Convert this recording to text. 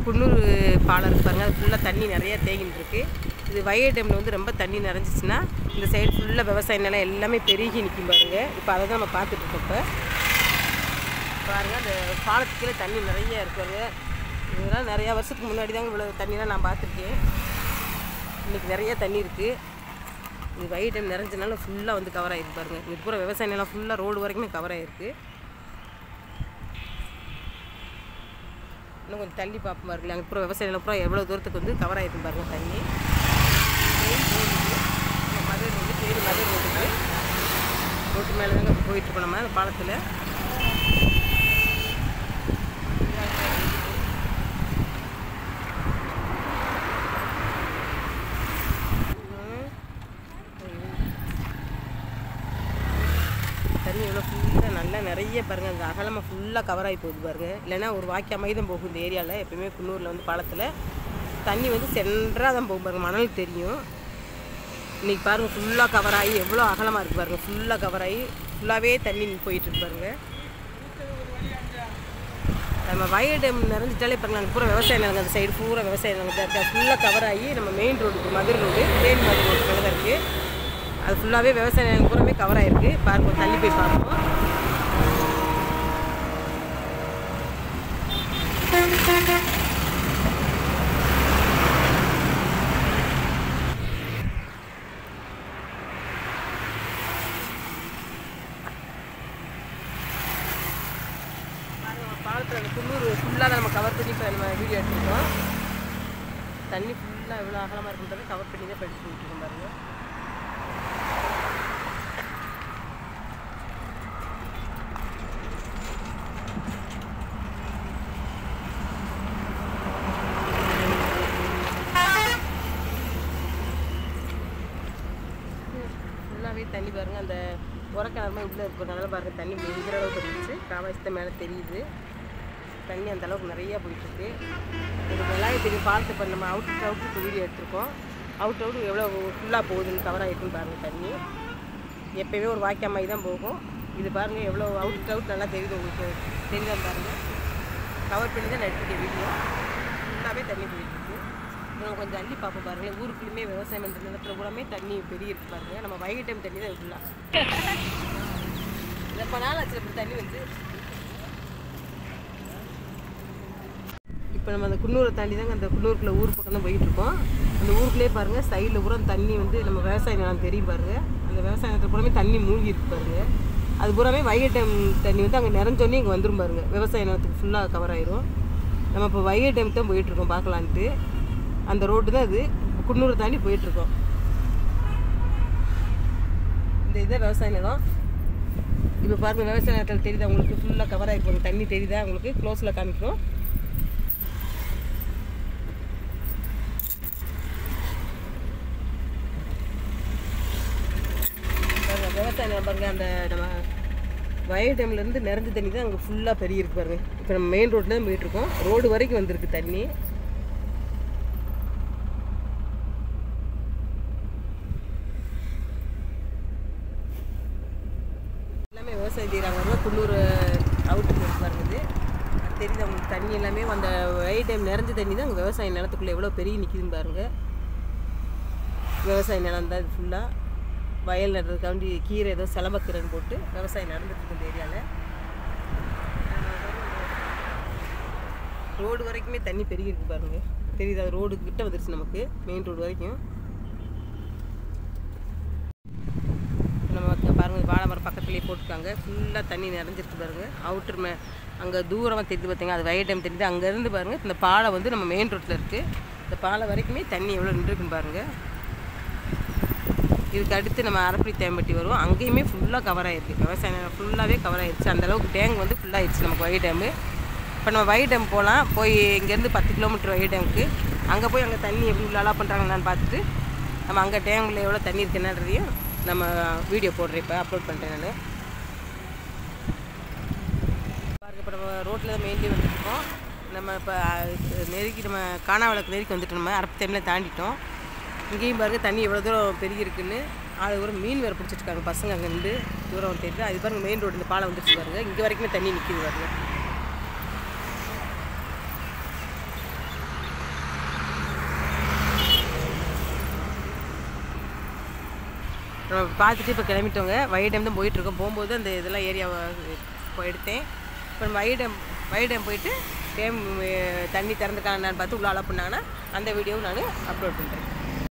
குன்னூர் பாலம் இருக்கு பாருங்க அது ஃபுல்லாக தண்ணி நிறைய தேங்கிட்டு இருக்கு இது வயல் டைமில் வந்து ரொம்ப தண்ணி நிறைஞ்சிச்சுன்னா இந்த சைடு ஃபுல்லாக விவசாய நிலம் எல்லாமே பெருகி நிற்கும் பாருங்க இப்போ அதை தான் நம்ம பார்த்துட்டு இருக்கோம் இப்போ பாருங்க அந்த பாலத்துக்கு கீழே தண்ணி நிறைய இருக்காங்க இதெல்லாம் நிறையா வருஷத்துக்கு முன்னாடி தாங்க இவ்வளோ தண்ணிலாம் நான் பார்த்துருக்கேன் இன்றைக்கி நிறைய தண்ணி இருக்குது இது வயல் டைம் நிறைஞ்சனால ஃபுல்லாக வந்து கவர் ஆகிருக்கு பாருங்க இது பூரா விவசாய நிலம் ஃபுல்லாக ரோடு வரைக்குமே கவர் ஆகிருக்கு இன்னும் கொஞ்சம் தள்ளி பார்ப்போம் பாருங்களேன் அங்கே பூரா விவசாய நிலம் பூரா எவ்வளோ தூரத்துக்கு வந்து கவர் ஆகிருக்கு பாருங்க தண்ணி மெயின் ரோடு இது. இந்த மதுரை ரோடு பேர் மதுரை ரோடுக்கு ரோட்டு மேலே தாங்க போயிட்டுருக்கோம் நம்ம அந்த பாலத்தில் தண்ணி எவ்வளோ ஃபுல்லாக நல்லா நிறைய பாருங்கள் அந்த அகலமாக ஃபுல்லாக கவர் ஆகி போகுது பாருங்கள் இல்லைன்னா ஒரு வாக்கிய தான் போகும் இந்த ஏரியாவில் எப்பயுமே குன்னூரில் வந்து பாலத்தில் தண்ணி வந்து சென்றாக தான் போகும் பாருங்கள் மணல் தெரியும் இன்றைக்கி பாருங்கள் ஃபுல்லாக கவர் ஆகி எவ்வளோ அகலமாக இருக்குது பாருங்கள் ஃபுல்லாக கவர் ஆகி ஃபுல்லாகவே தண்ணி போயிட்டுருக்கு பாருங்கள் நம்ம வயல் டேம் நிறைஞ்சிட்டாலே பாருங்க அங்கே பூரா விவசாய நிலங்க அந்த சைடு பூரா விவசாய நிலங்க தான் இருக்குது ஃபுல்லாக கவர் ஆகி நம்ம மெயின் ரோடுக்கு மதுரை ரோடு தேனி மதுரை ரோடு மேலே தான் இருக்குது அது ஃபுல்லாகவே விவசாய நிலம் பூராமே கவர் ஆகிருக்கு பாருங்க தள்ளி போய் பார்ப்போம் பாருங்க, பாலத்தில் அந்த குன்னூர் ஃபுல்லாக நம்ம கவர் பண்ணி இப்போ நம்ம வீடியோ எடுத்துருக்கோம் தண்ணி ஃபுல்லாக எவ்வளோ அகலமாக இருக்குன்றது கவர் பண்ணி தான் இப்போ எடுத்து விட்டுருக்கோம் பாருங்க ஃபுல்லாகவே தண்ணி பாருங்கள் அந்த உரக்கிணறுமே உள்ளே இருக்கிறதுனால பாருங்கள் தண்ணி முந்திர அளவுக்கு இருந்துச்சு காவாசத்தை மேலே தெரியுது தண்ணி அந்த அளவுக்கு நிறையா போயிட்டுருக்கு உங்களுக்கு எல்லாமே தெரியும் பார்த்து இப்போ நம்ம அவுட் அவுட்டுக்கு வீடியோ எடுத்திருக்கோம் அவுட் அவுட் எவ்வளோ ஃபுல்லாக போகுதுன்னு கவர் ஆகிருக்குன்னு பாருங்கள் தண்ணி எப்பயுமே ஒரு வாக்கியா மாதிரி தான் போகும் இது பாருங்கள் எவ்வளோ அவுட் அவுட் நல்லா தெரியுது உங்களுக்கு தெரியுதான் பாருங்கள் கவர் பண்ணி தான் நான் எடுத்துருக்கேன் வீடியோ ஃபுல்லாகவே தண்ணி போயிட்டுருக்கு நம்ம கொஞ்சம் அள்ளி பார்ப்போம் பாருங்கள் ஊருக்குள்ளேயுமே விவசாயம் பண்ணுற நிலத்துல கூடமே தண்ணி பெரிய இருக்கு பாருங்கள் நம்ம வயல் டைம் தண்ணி தான் ஃபுல்லாக ரொம்ப நாள் ஆச்சு அப்படி தண்ணி வந்து இப்போ நம்ம அந்த குன்னூரை தாண்டி தாங்க அந்த குன்னூருக்குள்ள ஊர் பக்கம் தான் போயிட்டு இருக்கோம் அந்த ஊருக்குள்ளேயே பாருங்கள் சைடில் பூரா தண்ணி வந்து நம்ம விவசாய நிலம் தெரியும் பாருங்கள் அந்த விவசாய நிலத்தில் பூராமே தண்ணி மூழ்கி இருக்கு பாருங்கள் அது பூராமே வயல் டைம் தண்ணி வந்து அங்கே நிறைஞ்சோன்னே இங்கே வந்துரும் பாருங்க விவசாய நிலத்துக்கு ஃபுல்லாக கவர் ஆயிரும் நம்ம இப்போ வயல் டைம் தான் போயிட்டுருக்கோம் பார்க்கலான்ட்டு அந்த ரோட்டு தான் இது குன்னூரை தாண்டி போயிட்டுருக்கோம் இந்த இதுதான் விவசாய நிலம் இப்போ பாருங்க விவசாய நிலத்தில் தெரியுதா உங்களுக்கு ஃபுல்லாக கவர் ஆகி போகுது தண்ணி தெரியுதா உங்களுக்கு க்ளோஸில் காமிக்கிறோம் பாருங்க விவசாய நிலம் பாருங்க அந்த நம்ம வயல் டேம்லேருந்து நிறைஞ்ச தண்ணி தான் அங்கே ஃபுல்லாக பெரிய இருக்கு பாருங்க இப்போ நம்ம மெயின் ரோட்டில் தான் போயிட்டுருக்கோம் ரோடு வரைக்கும் வந்திருக்கு தண்ணி எல்லாமே விவசாயம் செய்கிறாங்க குன்னூர் அவுட்டு வருது அது தெரியுது அவங்களுக்கு தண்ணி எல்லாமே அந்த வயல் டைம் நிறைஞ்ச தண்ணி தான் அங்கே விவசாய நிலத்துக்குள்ளே எவ்வளோ பெரிய நிற்கிதுன்னு பாருங்க விவசாய நிலம் தான் இது ஃபுல்லாக வயல் நடுறதுக்காண்டி கீரை ஏதோ சிலம்பக்கீரைன்னு போட்டு விவசாயம் நடந்துட்டு இருக்கு இந்த ஏரியாவில் ரோடு வரைக்குமே தண்ணி பெருகி இருக்கு பாருங்க தெரியுதா ரோடு கிட்ட வந்துருச்சு நமக்கு மெயின் ரோடு வரைக்கும் நம்ம க- பாருங்க வாழை மரம் பக்கத்துலேயே போட்டிருக்காங்க ஃபுல்லாக தண்ணி நிறைஞ்சிருக்கு பாருங்க அவுட்டர் மே அங்கே தூரமாக தெரியுது பார்த்தீங்க அது வயல் டைம் தெரியுது அங்கேருந்து பாருங்க இந்த பாலம் வந்து நம்ம மெயின் ரோட்டில் இருக்குது இந்த பாலம் வரைக்குமே தண்ணி எவ்வளோ நின்றுருக்குன்னு பாருங்க இதுக்கு அடுத்து நம்ம அரப்படி தேம்பட்டி வருவோம் அங்கேயுமே ஃபுல்லாக கவர் ஆகிருக்கு விவசாய நிலம் ஃபுல்லாகவே கவர் ஆயிருச்சு அந்த அளவுக்கு டேங்க் வந்து ஃபுல்லாக ஆயிடுச்சு நமக்கு வயல் டேமு இப்போ நம்ம வயல் டேம் போகலாம் போய் இங்கேருந்து பத்து கிலோமீட்டர் வயல் டேமுக்கு அங்கே போய் அங்கே தண்ணி எப்படி உள்ளாலாம் பண்ணுறாங்களான்னு பார்த்துட்டு நம்ம அங்கே டேங்கில் எவ்வளோ தண்ணி இருக்குன்றதையும் நம்ம வீடியோ போடுறேன் இப்போ அப்லோட் பண்ணுறேன் நான் பாருங்க இப்போ நம்ம ரோட்டில் தான் மெயின்லி வந்துட்டுருக்கோம் நம்ம இப்போ நெருக்கி நம்ம காணாவளக்கு நெருக்கி வந்துட்டோம் நம்ம அரப்பு டைமில் தாண்டிட்டோம் இங்கேயும் பாருங்க தண்ணி எவ்வளோ தூரம் பெருகி இருக்குன்னு ஆளு தூரம் மீன் வேறு பிடிச்சிருக்காங்க பசங்க அங்கே நின்று தூரம் தெரியுது அது பாருங்க மெயின் ரோடு இந்த பாலம் வந்துருச்சு பாருங்க இங்கே வரைக்குமே தண்ணி நிற்கிது பாருங்க நம்ம பார்த்துட்டு இப்போ கிளம்பிட்டோங்க வய டேம் தான் போயிட்டுருக்கோம் போகும்போது அந்த இதெல்லாம் ஏரியாவை இப்போ எடுத்தேன் இப்போ நம்ம வய டேம் வய டேம் போயிட்டு டேம் தண்ணி திறந்துருக்காங்கன்னு பார்த்து உள்ள அலோ பண்ணாங்கன்னா அந்த வீடியோவும் நான் அப்லோட் பண்ணுறேன்